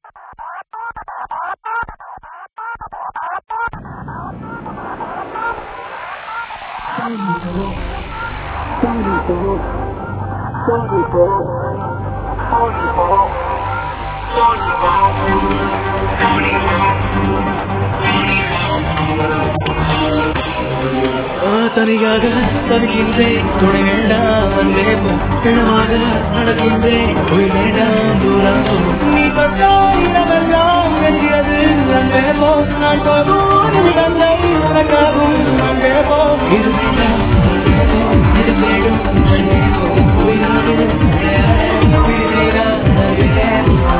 தனியாக தவிக்கின்றேன் துணை வேண்டாம் வந்தே பிணமாக நடக்கின்றேன் போய் வேண்டாம் தூரம் போ. நீ தொட்டால் இடமெல்லாம் என்கிறது அங்கே போ நான் போகும் நிமிடங்கள் உனக்காகும் அங்கே போ இது வேண்டாம் அங்கே போ. இது வேண்டும் அங்கே போ. உயிராக விளையாட, உயிர் வேண்டாம் அங்கே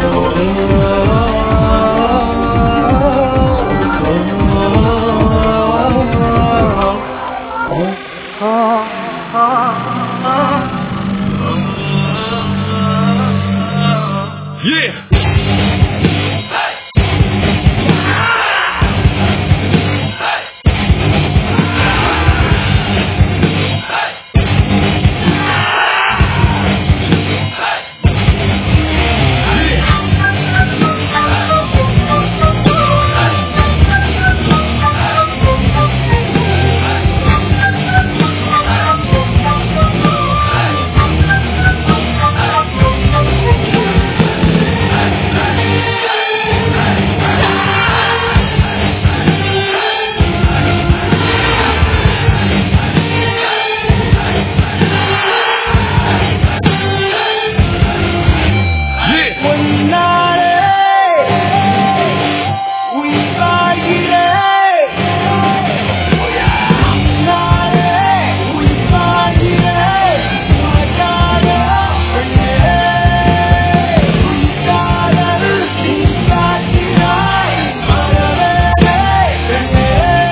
Yeah. Yeah. உன்னாலே உயிர் வாழ்கிறேன். உன்னாலே உயிர் வாழ்கிறேன். உனக்காக பெண்ணே. உன் காதல் நீ காட்டினாய். மறவேனே பெண்ணே.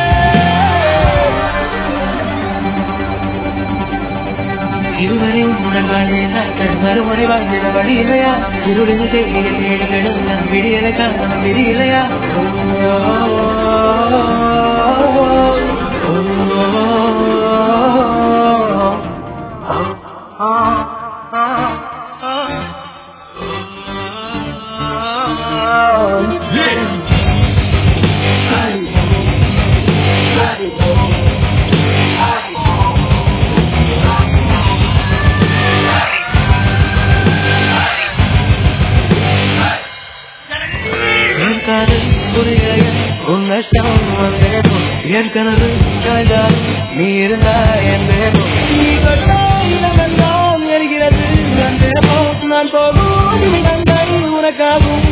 இதுவரை உன்னுடன் வாழ்ந்தேன் நாட்கள் மறுமுறை வாழ்ந்திட வழி இல்லையா இருளின் தேடியில் தேடிகளும் நம் விடியலை காரணம் விதி இல்லையா Yeah. என் காதல் புரியலைய உன் நஷ்டம் வந்தேனோ என் கனவு காய்ந்தால் நீ இருந்தாய் என்பேனோ நீ தொட்டால் இடமெல்லாம் எரிகிறது வந்தேனோ நான் போகும் நிமிடங்கள் உனக்காகும்